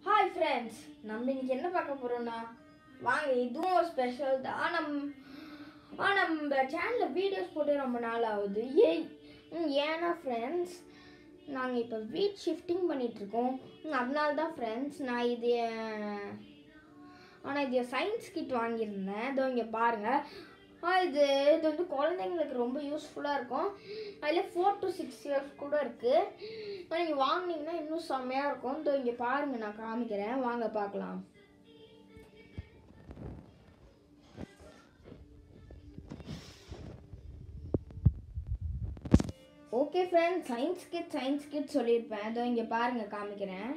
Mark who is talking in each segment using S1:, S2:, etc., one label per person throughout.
S1: hi friends நம்ம இன்னைக்கு என்ன பார்க்க போறோம்னா வாங்க இதுவும் ஒரு ஸ்பெஷல் தான் நம் ஆ நம்ம சேனலில் வீடியோஸ் போட்டு ரொம்ப நாள் ஆகுது ஏய் ம், ஏன்னா ஃப்ரெண்ட்ஸ் நாங்கள் இப்போ வீட் ஷிஃப்டிங் பண்ணிகிட்ருக்கோம் அதனால தான் ஃப்ரெண்ட்ஸ் நான் இது ஆனால் இது சயின்ஸ் கிட் வாங்கியிருந்தேன் இதோ இங்கே பாருங்கள் ஆ, இது இது வந்து குழந்தைங்களுக்கு ரொம்ப யூஸ்ஃபுல்லாக இருக்கும் அதில் ஃபோர் டு சிக்ஸ் இயர்ஸ் கூட இருக்குது நீங்கள் வாங்குனீங்கன்னா இன்னும் செம்மையாக இருக்கும் இதோ இங்கே பாருங்கள் நான் காமிக்கிறேன் வாங்க பார்க்கலாம் okay friend science kit science kit சொல்லியிருப்பேன் இதோ இங்கே பாருங்கள் காமிக்கிறேன்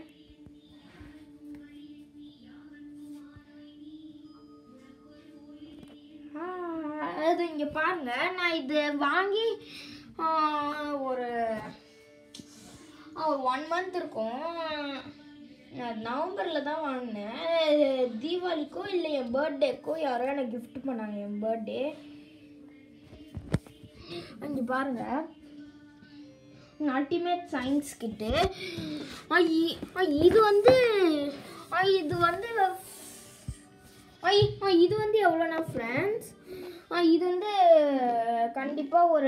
S1: ஆ, அது இங்கே பாருங்க நான் இது வாங்கி ஆ, ஒரு ஒன் மந்த் இருக்கும் நான் நவம்பரில் தான் வாங்கினேன் தீபாவளிக்கோ இல்லை என் பர்த்டேக்கோ யாரோ எனக்கு gift பண்ணாங்க என் பர்த்டே இங்கே பாருங்க அல்டிமேட் சயின்ஸ் கிட்டு இது வந்து ஆ, இது வந்து ஐ ஆ, இது வந்து எவ்வளோண்ணா ஃப்ரெண்ட்ஸ் இது வந்து கண்டிப்பாக ஒரு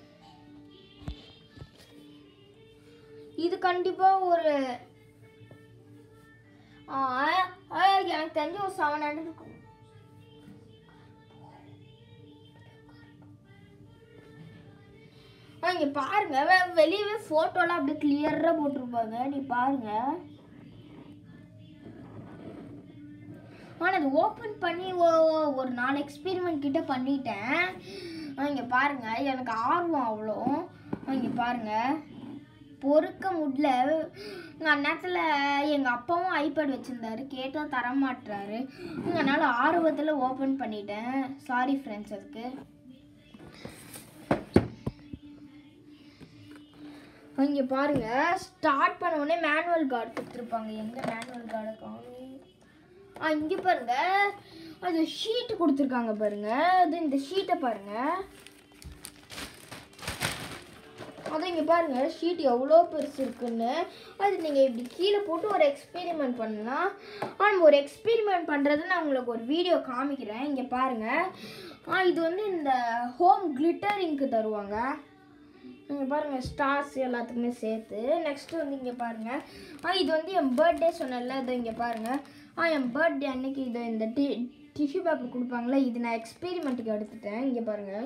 S1: இது கண்டிப்பாக ஒரு ஆ, ஆ, எனக்கு தெரிஞ்சு ஒரு செவன் ஹண்ட்ரட் இருக்கும் ஆ, இங்க பாருங்க வெ- வெளியவே ஃபோட்டோலாம் அப்படியே கிளியராக போட்டிருப்பாங்க நீ பாருங்க ஆனால் அது ஓப்பன் பண்ணி ஒ- ஒ- ஒரு நாலு எக்ஸ்பெரிமெண்ட் கிட்ட பண்ணிட்டேன் இங்கே பாருங்க எனக்கு ஆர்வம் அவ்வளோ இங்கே பாருங்க பொறுக்க முடியல அந்நேரத்தில் எங்கள் அப்பாவும் ஐபேட் வச்சுருந்தாரு கேட்டால் தரமாட்டுறாரு அதனால் ஆர்வத்தில் ஓப்பன் பண்ணிட்டேன் சாரி ஃப்ரெண்ட்ஸ் அதுக்கு இங்கே பாருங்க ஸ்டார்ட் பண்ண உடனே மேனுவல் கார்டு கொடுத்துருப்பாங்க எங்கே மேனுவல் கார்டை காணும் ஆ இங்கே பாருங்க அது ஷீட் கொடுத்துருக்காங்க பாருங்க அது இந்த ஷீட்டை பாருங்க அது இங்கே பாருங்க ஷீட் எவ்வளோ பெருசு இருக்குன்னு அது நீங்கள் இப்படி கீழே போட்டு ஒரு எக்ஸ்பெரிமெண்ட் பண்ணலாம் ஆ நம்ம ஒரு எக்ஸ்பெரிமெண்ட் பண்ணுறது நான் உங்களுக்கு ஒரு வீடியோ காமிக்கிறேன் இங்கே பாருங்க ஆ இது வந்து இந்த ஹோம் கிளிட்டரிங்க்கு தருவாங்க இங்கே பாருங்கள் ஸ்டார்ஸ் எல்லாத்துக்குமே சேர்த்து நெக்ஸ்ட்டு வந்து இங்கே பாருங்கள் ஆ இது வந்து என் பர்த்டே சொன்னேன்ல இது இங்கே பாருங்கள் ஆ என் பர்த்டே அன்னைக்கு இது இந்த டி டிஷ்யூ பேப்பர் கொடுப்பாங்களே இது நான் எக்ஸ்பெரிமெண்ட்டுக்கு எடுத்துட்டேன் இங்கே பாருங்கள்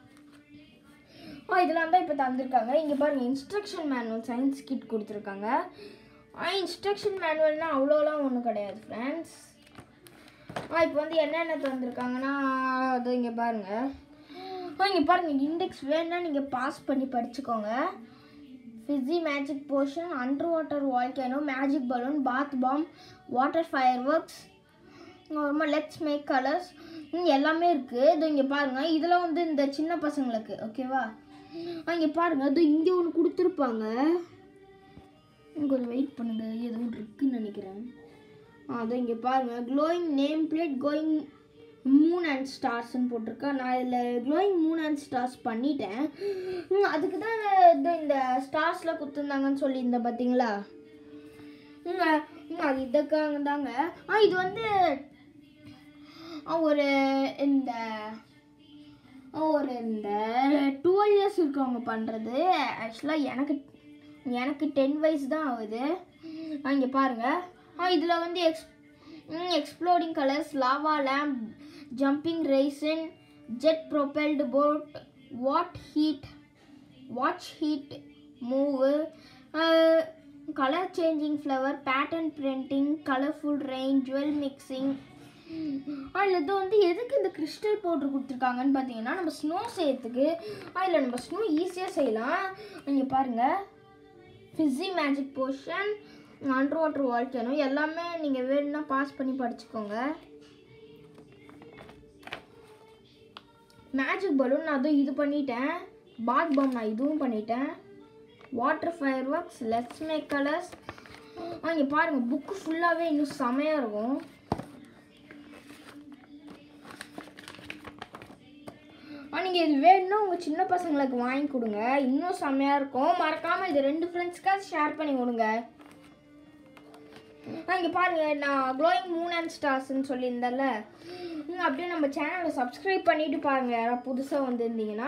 S1: ஆ இதெல்லாம் தான் இப்போ தந்திருக்காங்க இங்கே பாருங்கள் இன்ஸ்ட்ரக்ஷன் மேனுவல் சயின்ஸ் கிட் கொடுத்துருக்காங்க ஆ இன்ஸ்ட்ரக்ஷன் மேனுவல்னால் அவ்வளோலாம் ஒன்றும் கிடையாது ஃப்ரெண்ட்ஸ் ஆ இப்போ வந்து என்னென்ன தந்திருக்காங்கன்னா அது இங்கே பாருங்கள் ஆ இங்கே பாருங்கள் இண்டெக்ஸ் வேணும்னா நீங்கள் பாஸ் பண்ணி படிச்சுக்கோங்க fizzy magic potion under water volcano magic balloon bath bomb water fireworks அப்புறமா லெட்ஸ் மேக் கலர்ஸ் எல்லாமே இருக்குது இது இங்கே பாருங்கள் இதெல்லாம் வந்து இந்த சின்ன பசங்களுக்கு ஓகேவா இங்கே பாருங்கள் அது இங்கே ஒன்று கொடுத்துருப்பாங்க கொஞ்சம் வெயிட் பண்ணுங்க எதுவும் இருக்குன்னு நினைக்கிறேன் அது இங்கே பாருங்கள் glowing name plate going moon and ஸ்டார்ஸ்னு போட்டிருக்கா நான் இதில் க்ளோயிங் மூன் அண்ட் ஸ்டார்ஸ் பண்ணிட்டேன் ம், அதுக்கு தான் இந்த இந்த ஸ்டார்ஸ்லாம் கொடுத்துருந்தாங்கன்னு சொல்லியிருந்தேன் பார்த்தீங்களா ம், அ- ம், அது இதுக்காக தாங்க ஆ இது வந்து ஆ, ஒரு இந்த ஆ, ஒரு இந்த டுவெல் இயர்ஸ் இருக்கவங்க பண்ணுறது ஆக்சுவலாக எனக்கு எனக்கு டென் வயசு தான் ஆகுது ஆ, இங்கே பாருங்கள் ஆ இதில் வந்து ex exploding colours lava lamp jumping raisin jet propelled boat what heat watch heat move colour changing flower pattern printing colourful rain jewel mixing அதில் இது வந்து எதுக்கு இந்த கிறிஸ்டல் பவுடர் கொடுத்துருக்காங்கன்னு பார்த்தீங்கன்னா நம்ம ஸ்னோ செய்யறதுக்கு அதில் நம்ம ஸ்னோ ஈஸியாக செய்யலாம் இங்கே பாருங்கள் fizzy magic potion under water volcano எல்லாமே நீங்கள் வேணும்னா பாஸ் பண்ணி படிச்சுக்கோங்க மேஜிக் பலூன் நான் அதுவும் இது பண்ணிட்டேன் பாத் பாம் நான் இதுவும் பண்ணிட்டேன் water fireworks let's make colours இங்கே பாருங்கள் புக்கு ஃபுல்லாகவே இன்னும் செமையாக இருக்கும் நீங்கள் இது வேணும்னா உங்கள் சின்ன பசங்களுக்கு வாங்கி கொடுங்க இன்னும் செம்மையாக இருக்கும் மறக்காமல் இது ரெண்டு ஃப்ரெண்ட்ஸ்க்காக ஷேர் பண்ணி கொடுங்க ஆ இங்கே பாருங்க நான் க்ளோயிங் மூன் அண்ட் ஸ்டார்ஸ்ன்னு சொல்லியிருந்தேன்ல ம், அப்படியே நம்ம சேனலை சப்ஸ்கிரைப் பண்ணிட்டு பாருங்க யாராவது புதுசாக வந்திருந்தீங்கன்னா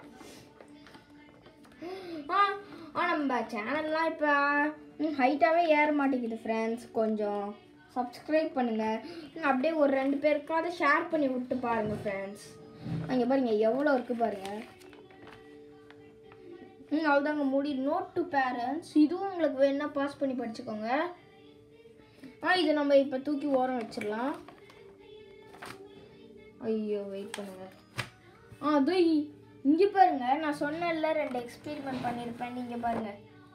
S1: ஆ ஆ நம்ம சேனல்லாம் இப்போ ஹைட்டாகவே ஏற மாட்டேங்குது ஃப்ரெண்ட்ஸ் கொஞ்சம் சப்ஸ்கிரைப் பண்ணுங்கள் ம், அப்படியே ஒரு ரெண்டு பேருக்காவது ஷேர் பண்ணி விட்டு பாருங்க ஃப்ரெண்ட்ஸ் அங்கே பாருங்க எவ்வளோ இருக்குது பாருங்க ம் அவ்வளோதாங்க முடி நோட் டு பேரண்ட்ஸ் இதுவும் உங்களுக்கு வேணா பாஸ் பண்ணி படிச்சுக்கோங்க ஆ இது நம்ம இப்போ தூக்கி ஓரம் வச்சிடலாம் ஐயோ வெயிட் பண்ணுங்க ஆ அது இங்கே பாருங்க நான் சொன்னேன்ல ரெண்டு எக்ஸ்பெரிமெண்ட் பண்ணியிருப்பேன் நீங்கள் பாருங்க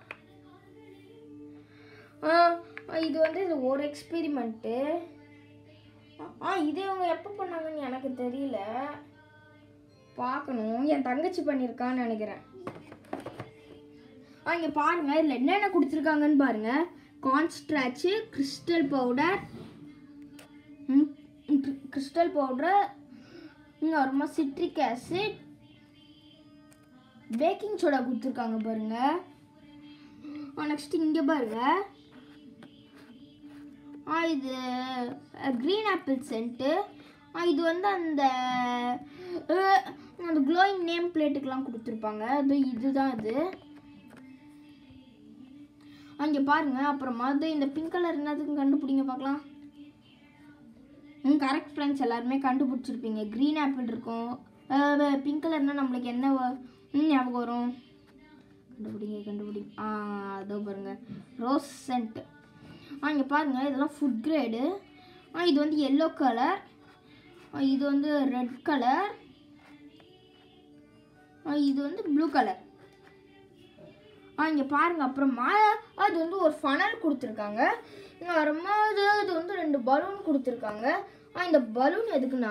S1: ஆ ஆ, இது வந்து இது ஒரு எக்ஸ்பெரிமெண்ட்டு ஆ இது இவங்க எப்போ பண்ணாங்கன்னு எனக்கு தெரியல பார்க்கணும் என் தங்கச்சி பண்ணியிருக்கான்னு நினைக்கிறேன் ஆ இங்கே பாருங்க இதில் என்னென்ன கொடுத்துருக்காங்கன்னு பாருங்க கான்ஸ்ட்ராச்சு கிறிஸ்டல் பவுடர் கிறிஸ்டல் பவுடர் இங்கே அப்புறமா சிட்ரிக் ஆசிட் பேக்கிங் சோடா கொடுத்துருக்காங்க பாருங்க நெக்ஸ்ட் இங்கே பாருங்க ஆ இது க்ரீன் ஆப்பிள் சென்ட்டு இது வந்து அந்த அஹ், அந்த க்ளோயிங் நேம் பிளேட்டுக்கெலாம் கொடுத்துருப்பாங்க அது இதுதான் இது அங்கே பாருங்க அப்புறமா அது இந்த பிங்க் கலர் என்னதுன்னு கண்டுபிடிங்க பார்க்கலாம் ம் கரெக்ட் ஃப்ரெண்ட்ஸ் எல்லாருமே கண்டுபிடிச்சிருப்பீங்க க்ரீன் ஆப்பிள் இருக்கும் பிங்க் கலர்னால் நம்மளுக்கு என்ன வ- ம், ஞாபகம் வரும் கண்டுபிடிங்க கண்டுபிடிங்க ஆ அதோ பாருங்க ரோஸ் சென்ட் ஆ இங்கே பாருங்க இதெல்லாம் ஃபுட் கிரேடு ஆ இது வந்து எல்லோ கலர் இது வந்து ரெட் கலர் இது வந்து ப்ளூ கலர் ஆ இங்கே பாருங்க அப்புறமா அது வந்து ஒரு ஃபனல் கொடுத்துருக்காங்க இங்கே அப்புறமா அது அது வந்து ரெண்டு பலூன் கொடுத்துருக்காங்க ஆ இந்த பலூன் எதுக்குன்னா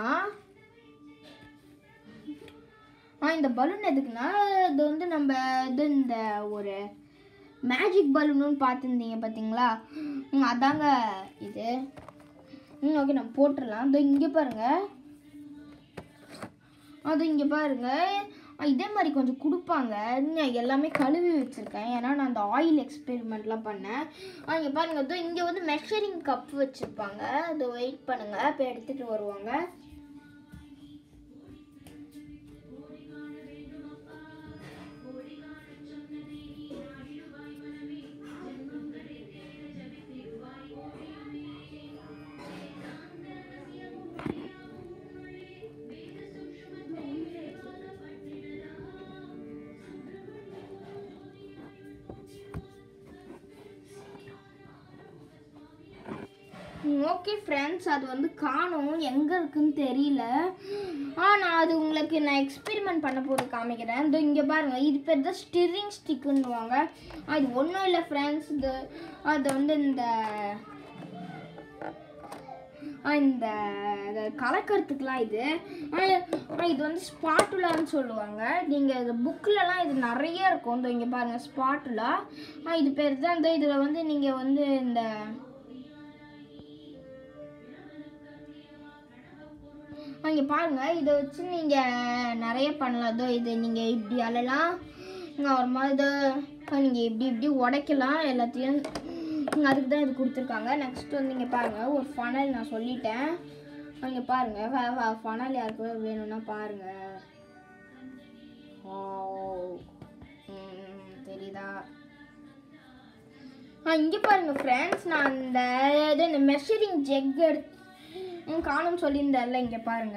S1: ஆ இந்த பலூன் எதுக்குன்னா இது வந்து நம்ம இது இந்த ஒரு மேஜிக் பலூனுன்னு பார்த்துருந்தீங்க பார்த்தீங்களா ம், அதாங்க இது ம் ஓகே நம்ம போட்டுடலாம் இதோ இங்கே பாருங்க அது இங்கே பாருங்க அஹ் இதே மாதிரி கொஞ்சம் கொடுப்பாங்க நான் எல்லாமே கழுவி வச்சுருக்கேன் ஏன்னா நான் அந்த ஆயில் எக்ஸ்பெரிமெண்ட்லாம் பண்ணேன் அஹ் இங்கே பாருங்க இதோ இங்கே வந்து மெஷரிங் கப் வச்சுருப்பாங்க அது வெயிட் பண்ணுங்க இப்போ எடுத்துகிட்டு வருவாங்க ஓகே ஃப்ரெண்ட்ஸ் அது வந்து காணும் எங்கே இருக்குன்னு தெரியல ஆ நான் அது உங்களுக்கு நான் எக்ஸ்பெரிமெண்ட் பண்ண போது காமிக்கிறேன் இதோ இங்கே பாருங்க இது பேர் தான் ஸ்டிரிங் ஸ்டிக்குன்னுவாங்க அது ஒன்றும் இல்லை ஃப்ரெண்ட்ஸ் இது அது வந்து இந்த ஆ, இந்த இது கலக்கிறதுக்குலாம் இது ஆ, ஆ, இது வந்து ஸ்பாட்டுலான்னு சொல்லுவாங்க நீங்கள் இது புக்கிலலாம் இது நிறைய இருக்கும் இந்த இங்கே பாருங்கள் ஸ்பாட்டுலா இது பேர் தான் இந்த இதில் வந்து நீங்கள் வந்து இந்த இங்கே பாருங்க இதை வச்சு நீங்கள் நிறைய பண்ணலாம் இதோ இது நீங்கள் இப்படி அழலாம் இங்கே ஒரு மாதிரி இதை நீங்கள் இப்படி இப்படி உடைக்கலாம் எல்லாத்தையும் இங்க அதுக்கு தான் இது கொடுத்துருக்காங்க நெக்ஸ்ட் வந்து இங்கே பாருங்கள் ஒரு ஃபனல் நான் சொல்லிட்டேன் இங்கே பாருங்கள் ஃபனல் யாருக்கு வேணும்னா பாருங்கள் தெரியுதா ஆ இங்கே பாருங்க ஃப்ரெண்ட்ஸ் நான் இந்த இது இந்த மெஷரிங் ஜெக் எடுத்து ம் காணும் சொல்லியிருந்தேன்ல இங்கே பாருங்க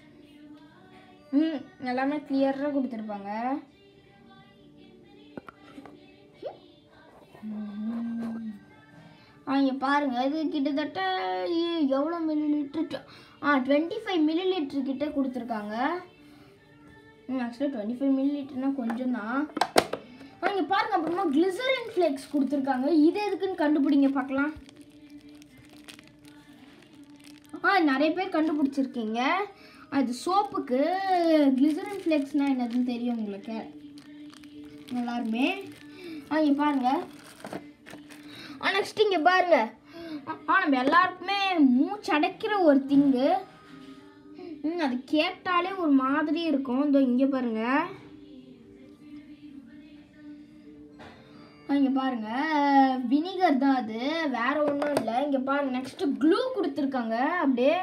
S1: ம் எல்லாமே கிளியராக கொடுத்துருப்பாங்க ஆ இங்கே பாருங்க இது கிட்டத்தட்ட இ- எவ்வளோ மில்லி லிட்டர் ஆ டுவெண்ட்டி ஃபைவ் மில்லி லிட்டர் கிட்ட கொடுத்துருக்காங்க ம் ஆக்சுவலாக டுவெண்ட்டி ஃபைவ் மில்லி லிட்டர்னா கொஞ்சம் தான் ஆ இங்கே பாருங்க அப்புறமா கிளிசரின் ஃப்ளேக்ஸ் கொடுத்துருக்காங்க இது எதுக்குன்னு கண்டுபிடிங்க பார்க்கலாம் ஆ நிறைய பேர் கண்டுபிடிச்சிருக்கீங்க அது சோப்புக்கு கிளிசரின் ஃப்ளேக்ஸ்னால் என்னதுன்னு தெரியும் உங்களுக்கு எல்லாருமே ஆ இங்கே பாருங்க ஆ நெக்ஸ்ட் இங்கே பாருங்க ஆ நம்ம எல்லாருக்குமே மூச்சு அடைக்கிற ஒரு திங்கு ம் அது கேட்டாலே ஒரு மாதிரி இருக்கும் இதோ இங்கே பாருங்க இங்கே பாருங்க வினிகர் தான் அது வேற ஒன்றும் இல்லை இங்கே பாருங்க நெக்ஸ்ட் க்ளூ கொடுத்துருக்காங்க அப்படியே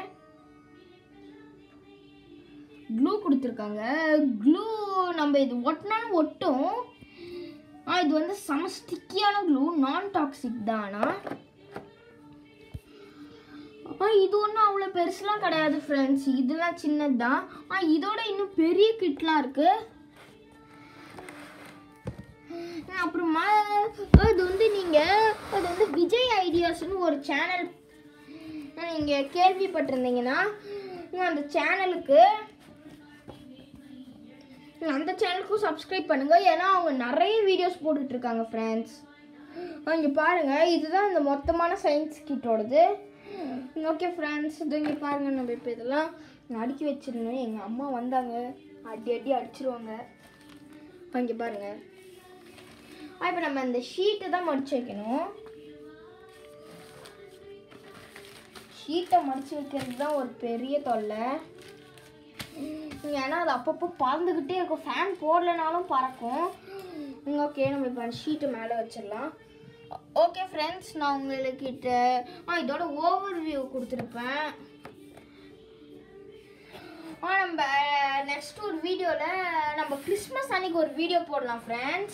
S1: க்ளூ கொடுத்துருக்காங்க க்ளூ நம்ம இது ஒட்டினாலும் ஒட்டும் ஆ இது வந்து செம ஸ்டிக்கியான க்ளூ நான் டாக்ஸிக் தான் ஆனால் ஆ இது ஒன்றும் அவ்வளோ பெருசுலாம் கிடையாது ஃப்ரெண்ட்ஸ் இதெல்லாம் சின்னது தான் ஆ இதோட இன்னும் பெரிய கிட்லாம் இருக்குது அப்புறமா அது வந்து நீங்கள் அது வந்து விஜய் ஐடியாஸ்னு ஒரு சேனல் நீங்கள் கேள்விப்பட்டிருந்தீங்கன்னா அந்த சேனலுக்கு அந்த சேனலுக்கும் சப்ஸ்கிரைப் பண்ணுங்க ஏன்னா அவங்க நிறைய வீடியோஸ் போட்டுட்டு இருக்காங்க ஃப்ரெண்ட்ஸ் இங்கே பாருங்க இதுதான் இந்த மொத்தமான சயின்ஸ் கிட்டோடது ஓகே ஃப்ரெண்ட்ஸ் இது இங்கே பாருங்க நம்ம இப்போ இதெல்லாம் அடுக்கி வச்சிருந்தோம் எங்கள் அம்மா வந்தாங்க அடி அடி அடிச்சிருவாங்க இங்கே பாருங்க இப்போ நம்ம இந்த ஷீட்டை தான் மடிச்சு வைக்கணும் ஷீட்டை மடிச்சு வைக்கிறது தான் ஒரு பெரிய தொல்லை ஏன்னா அது அப்பப்போ பறந்துக்கிட்டே இருக்கும் ஃபேன் போடலனாலும் பறக்கும் ஓகே நம்ம இப்போ ஷீட்டு மேலே வச்சிடலாம் ஓகே ஃப்ரெண்ட்ஸ் நான் உங்கள்கிட்ட ஆ இதோட ஓவர் வியூ கொடுத்துருப்பேன் ஆ நம்ம நெக்ஸ்ட் ஒரு வீடியோவில் நம்ம கிறிஸ்மஸ் அன்னைக்கு ஒரு வீடியோ போடலாம் ஃப்ரெண்ட்ஸ்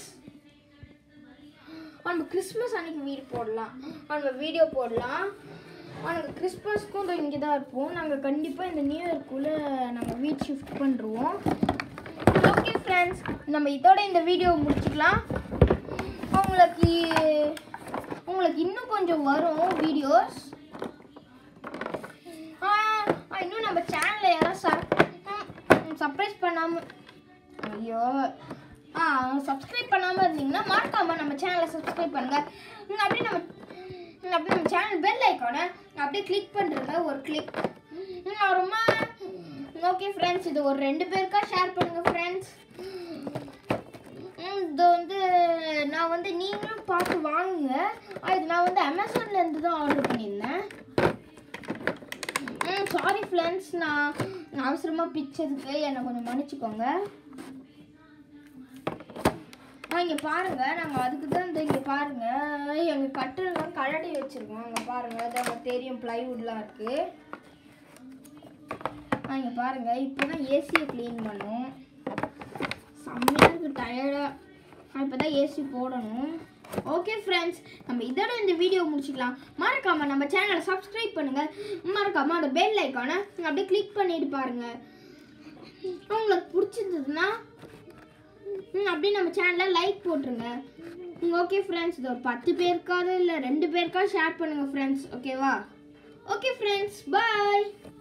S1: நம்ம கிறிஸ்மஸ் அன்னைக்கு வீடு போடலாம் நம்ம வீடியோ போடலாம் நாங்கள் கிறிஸ்மஸ்க்கும் இதோ இங்கே தான் இருப்போம் நாங்கள் கண்டிப்பாக இந்த நியூ இயர்க்குள்ளே நாங்கள் வீட் ஷிஃப்ட் பண்ணுறோம் ஓகே ஃப்ரெண்ட்ஸ் நம்ம இதோட இந்த வீடியோ முடிச்சுக்கலாம் உங்களுக்கு உங்களுக்கு இன்னும் கொஞ்சம் வரும் வீடியோஸ் இன்னும் நம்ம சேனலில் யாராவது சர்ப்ரைஸ் பண்ணாமல் ஐயோ ஆ சப்ஸ்கிரைப் பண்ணாமல் இருந்தீங்கன்னா மறக்காமல் நம்ம சேனலை சப்ஸ்கிரைப் பண்ணுங்கள் அப்படியே நம்ம அப்படியே நம்ம சேனல் பெல் ஐக்கானை அப்படியே கிளிக் பண்ணுறங்க ஒரு கிளிக் ரொம்ப ஓகே ஃப்ரெண்ட்ஸ் இது ஒரு ரெண்டு பேருக்கா ஷேர் பண்ணுங்க ஃப்ரெண்ட்ஸ் இது வந்து நான் வந்து நீங்களும் பார்த்து வாங்குங்க இது நான் வந்து அமேசான்ல இருந்து தான் ஆர்டர் பண்ணியிருந்தேன் ம் சாரி ஃப்ரெண்ட்ஸ் நான் அவசரமாக பிச்சதுக்கு என்னை கொஞ்சம் மன்னிச்சுக்கோங்க இங்கே பாருங்க நாங்கள் அதுக்கு தான் இந்த இங்கே பாருங்க எங்கள் கட்டிலெலாம் கழட்டி வச்சிருக்கோம் அங்கே பாருங்க அது அங்கே தெரியும் ப்ளைவுட்லாம் இருக்கு இங்கே பாருங்க இப்போ தான் ஏசியை க்ளீன் பண்ணோம் செம்மையாக இருக்கு டயர்டாக இப்போ தான் ஏசி போடணும் ஓகே ஃப்ரெண்ட்ஸ் நம்ம இதோட இந்த வீடியோ முடிச்சுக்கலாம் மறக்காம நம்ம சேனலை சப்ஸ்கிரைப் பண்ணுங்க மறக்காம அந்த பெல் ஐக்கானை அப்படியே கிளிக் பண்ணிட்டு பாருங்க உங்களுக்கு பிடிச்சிருந்ததுன்னா ம், அப்படியே நம்ம சேனலை லைக் போட்டுருங்க ஓகே ஃப்ரெண்ட்ஸ் இது ஒரு பத்து பேருக்காவது இல்லை ரெண்டு பேருக்காவது ஷேர் பண்ணுங்கள் ஃப்ரெண்ட்ஸ் ஓகேவா ஓகே ஃப்ரெண்ட்ஸ் பாய்